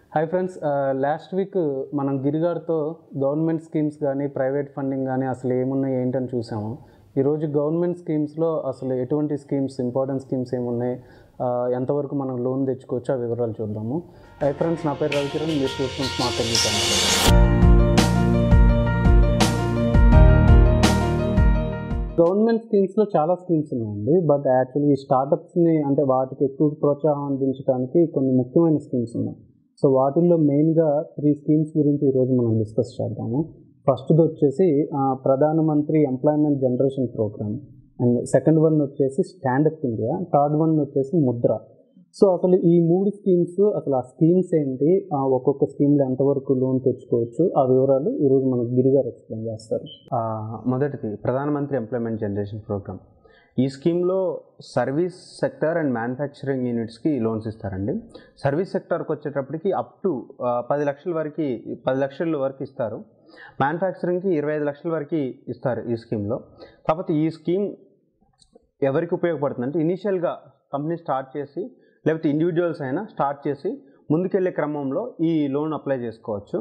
hi friends last week మనం గిరిగారితో government schemes కానీ ప్రైవేట్ ఫండింగ్ కానీ అసలు ఏమున్నాయి ఏంటని చూసాము ఈరోజు గవర్నమెంట్ స్కీమ్స్లో అసలు ఎటువంటి స్కీమ్స్ ఇంపార్టెంట్ స్కీమ్స్ ఏమున్నాయి ఆ, ఎంతవరకు మనం లోన్ తెచ్చుకోవచ్చు ఆ వివరాలు చూద్దాము హాయ్ ఫ్రెండ్స్ నా పేరు రవికిరణ్ మీరు చూస్తున్న స్మార్ట్ టెక్నిక్ ఛానల్ గవర్నమెంట్ స్కీమ్స్లో చాలా స్కీమ్స్ ఉన్నాయండి బట్ యాక్చువల్లీ ఈ స్టార్టప్స్ని అంటే వాటికి ఎక్కువ ప్రోత్సాహం అందించడానికి కొన్ని ముఖ్యమైన స్కీమ్స్ ఉన్నాయి సో వాటిల్లో మెయిన్గా త్రీ స్కీమ్స్ గురించి ఈరోజు మనం డిస్కస్ చేద్దాము ఫస్ట్ది వచ్చేసి ఆ, Pradhanmantri employment generation programme and second one వచ్చేసి స్టాండప్ ఇండియా థర్డ్ వన్ వచ్చేసి ముద్ర సో అసలు ఈ మూడు స్కీమ్స్ అసలు ఆ స్కీమ్స్ ఏంటి ఆ, ఒక్కొక్క స్కీమ్లో ఎంతవరకు లోన్ తెచ్చుకోవచ్చు ఆ వివరాలు ఈరోజు మనకు గిరిగారు ఎక్స్ప్లెయిన్ చేస్తారు ఆ, మొదటిది ప్రధానమంత్రి ఎంప్లాయ్మెంట్ జనరేషన్ ప్రోగ్రామ్ ఈ స్కీమ్లో సర్వీస్ సెక్టర్ అండ్ మ్యానుఫ్యాక్చరింగ్ యూనిట్స్కి లోన్స్ ఇస్తారండి సర్వీస్ సెక్టర్కి వచ్చేటప్పటికి అప్ టు ఆ, పది లక్షల వరకు పది లక్షల వరకు ఇస్తారు మ్యానుఫ్యాక్చరింగ్కి ఇరవై ఐదు లక్షల వరకు ఇస్తారు ఈ స్కీమ్లో కాకపోతే ఈ స్కీమ్ ఎవరికి ఉపయోగపడుతుంది అంటే ఇనీషియల్గా కంపెనీ స్టార్ట్ చేసి లేకపోతే ఇండివిజువల్స్ అయినా స్టార్ట్ చేసి ముందుకెళ్ళే క్రమంలో ఈ లోన్ అప్లై చేసుకోవచ్చు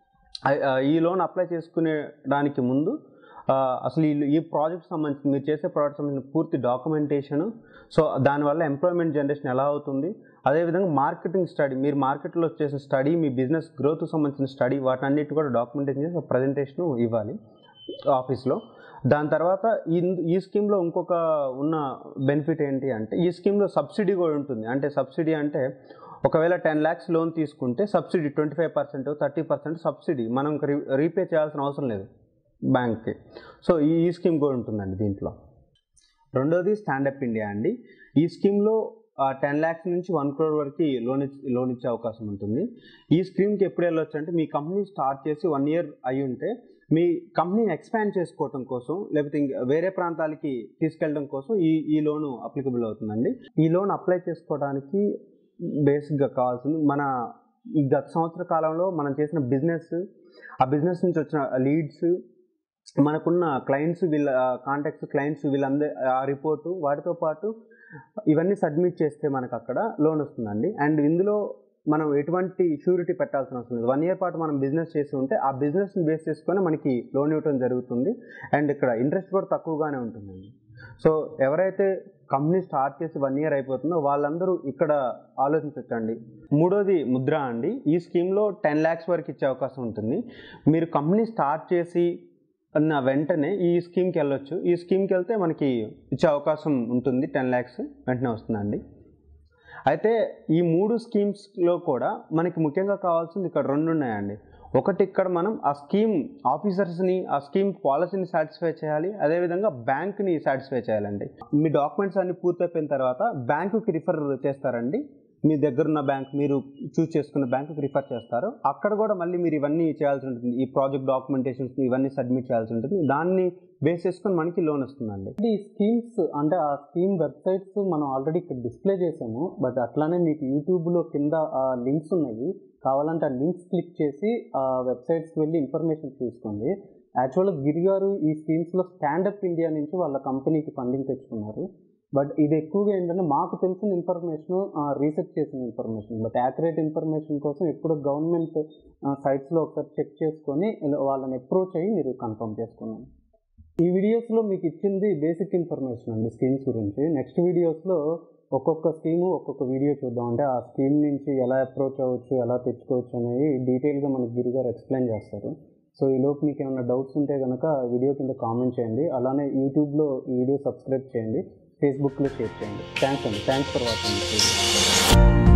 ఐ- ఆ, ఈ లోన్ అప్లై చేసుకునే దానికి ముందు ఆ, అసలు ఈ ఈ ప్రాజెక్ట్ సంబంధించి మీరు చేసే ప్రాజెక్ట్ సంబంధించిన పూర్తి డాక్యుమెంటేషన్ సో దానివల్ల ఎంప్లాయ్మెంట్ జనరేషన్ ఎలా అవుతుంది అదేవిధంగా మార్కెటింగ్ స్టడీ మీరు మార్కెట్లో చేసే స్టడీ మీ బిజినెస్ గ్రోత్ సంబంధించిన స్టడీ వాటన్నిటి కూడా డాక్యుమెంటేషన్ చేసి ప్రజెంటేషన్ ఇవ్వాలి ఆఫీస్లో దాని తర్వాత ఈ ఈ స్కీమ్లో ఇంకొక ఉన్న బెనిఫిట్ ఏంటి అంటే ఈ స్కీమ్లో సబ్సిడీ కూడా ఉంటుంది అంటే సబ్సిడీ అంటే ఒకవేళ టెన్ ల్యాక్స్ లోన్ తీసుకుంటే subsidy twenty five percent thirty percent subsidy మనం రీ- రీపే చేయాల్సిన అవసరం లేదు బ్యాంక్కి సో ఈ ఈ స్కీమ్ కూడా ఉంటుందండి దీంట్లో రెండోది స్టాండప్ ఇండియా అండి ఈ స్కీమ్లో టెన్ ల్యాక్స్ నుంచి వన్ క్రోర్ వరకు లోన్ ఇచ్- లోన్ ఇచ్చే అవకాశం ఉంటుంది ఈ స్కీమ్కి ఎప్పుడు వెళ్ళొచ్చు అంటే మీ కంపెనీ స్టార్ట్ చేసి వన్ ఇయర్ అయి ఉంటే మీ కంపెనీని ఎక్స్పాండ్ చేసుకోవటం కోసం లేకపోతే ఇంక వేరే ప్రాంతాలకి తీసుకెళ్ళడం కోసం ఈ ఈ లోన్ అప్లికబుల్ అవుతుందండి ఈ లోన్ అప్లై చేసుకోవడానికి బేసిక్గా కావాల్సింది మన ఈ గత సంవత్సర కాలంలో మనం చేసిన బిజినెస్ ఆ బిజినెస్ నుంచి వచ్చిన లీడ్స్ మనకున్న క్లయింట్స్ వీళ్ళ కాంటాక్ట్స్ క్లయింట్స్ వీళ్ళందరి ఆ రిపోర్టు వాటితో పాటు ఇవన్నీ సబ్మిట్ చేస్తే మనకు అక్కడ లోన్ వస్తుందండి అండ్ ఇందులో మనం ఎటువంటి షూరిటీ పెట్టాల్సిన అవసరం లేదు వన్ ఇయర్ పాటు మనం బిజినెస్ చేసి ఉంటే ఆ బిజినెస్ని బేస్ చేసుకొని మనకి లోన్ ఇవ్వడం జరుగుతుంది అండ్ ఇక్కడ ఇంట్రెస్ట్ కూడా తక్కువగానే ఉంటుందండి సో ఎవరైతే కంపెనీ స్టార్ట్ చేసి వన్ ఇయర్ అయిపోతుందో వాళ్ళందరూ ఇక్కడ ఆలోచించవచ్చండి మూడోది ముద్ర అండి ఈ స్కీమ్లో టెన్ ల్యాక్స్ వరకు ఇచ్చే అవకాశం ఉంటుంది మీరు కంపెనీ స్టార్ట్ చేసి అన్న వెంటనే ఈ స్కీమ్కి వెళ్ళొచ్చు ఈ స్కీమ్కి వెళ్తే మనకి ఇచ్చే అవకాశం ఉంటుంది టెన్ ల్యాక్స్ వెంటనే వస్తుందండి అయితే ఈ మూడు స్కీమ్స్లో కూడా మనకి ముఖ్యంగా కావాల్సింది ఇక్కడ రెండు ఉన్నాయండి ఒకటి ఇక్కడ మనం ఆ స్కీమ్ ఆఫీసర్స్ని ఆ స్కీమ్ పాలసీని సాటిస్ఫై చేయాలి అదేవిధంగా బ్యాంక్ని సాటిస్ఫై చేయాలండి మీ డాక్యుమెంట్స్ అన్ని పూర్తయిపోయిన తర్వాత బ్యాంకుకి రిఫర్ చేస్తారండి మీ దగ్గరున్న బ్యాంక్ మీరు చూస్ చేసుకున్న బ్యాంకుకి రిఫర్ చేస్తారు అక్కడ కూడా మళ్ళీ మీరు ఇవన్నీ చేయాల్సి ఉంటుంది ఈ ప్రాజెక్ట్ డాక్యుమెంటేషన్స్ ఇవన్నీ సబ్మిట్ చేయాల్సి ఉంటుంది దాన్ని బేస్ చేసుకొని మనకి లోన్ వస్తుందండి ఈ స్కీమ్స్ అంటే ఆ స్కీమ్ వెబ్సైట్స్ మనం ఆల్రెడీ ఇక్కడ డిస్ప్లే చేసాము బట్ అట్లానే మీకు యూట్యూబ్లో కింద ఆ లింక్స్ ఉన్నాయి కావాలంటే ఆ లింక్స్ క్లిక్ చేసి ఆ వెబ్సైట్స్కి వెళ్ళి ఇన్ఫర్మేషన్ చూసుకోండి యాక్చువల్గా గిరి గారు ఈ స్కీమ్స్లో స్టాండప్ ఇండియా నుంచి వాళ్ళ కంపెనీకి ఫండింగ్ తెచ్చుకున్నారు బట్ ఇది ఎక్కువగా ఏంటంటే మాకు తెలిసిన ఇన్ఫర్మేషన్ రీసెర్చ్ చేసిన ఇన్ఫర్మేషన్ బట్ యాక్యురేట్ ఇన్ఫర్మేషన్ కోసం ఎప్పుడు గవర్నమెంట్ సైట్స్లో ఒకసారి చెక్ చేసుకొని ఇలా వాళ్ళని అప్రోచ్ అయ్యి మీరు కన్ఫర్మ్ చేసుకున్నాను ఈ వీడియోస్లో మీకు ఇచ్చింది బేసిక్ ఇన్ఫర్మేషన్ అండి స్కీమ్స్ గురించి నెక్స్ట్ వీడియోస్లో ఒక్కొక్క స్కీము ఒక్కొక్క వీడియో చూద్దాం అంటే ఆ స్కీమ్ నుంచి ఎలా అప్రోచ్ అవ్వచ్చు ఎలా తెచ్చుకోవచ్చు అనేవి డీటెయిల్గా మనకి గిరి గారు ఎక్స్ప్లెయిన్ చేస్తారు సో ఈ లోపు మీకు ఏమైనా డౌట్స్ ఉంటే కనుక వీడియో కింద కామెంట్ చేయండి అలానే యూట్యూబ్లో ఈ వీడియో సబ్స్క్రైబ్ చేయండి ఫేస్బుక్లో షేర్ చేయండి థ్యాంక్స్ అండి థ్యాంక్స్ ఫర్ వాచింగ్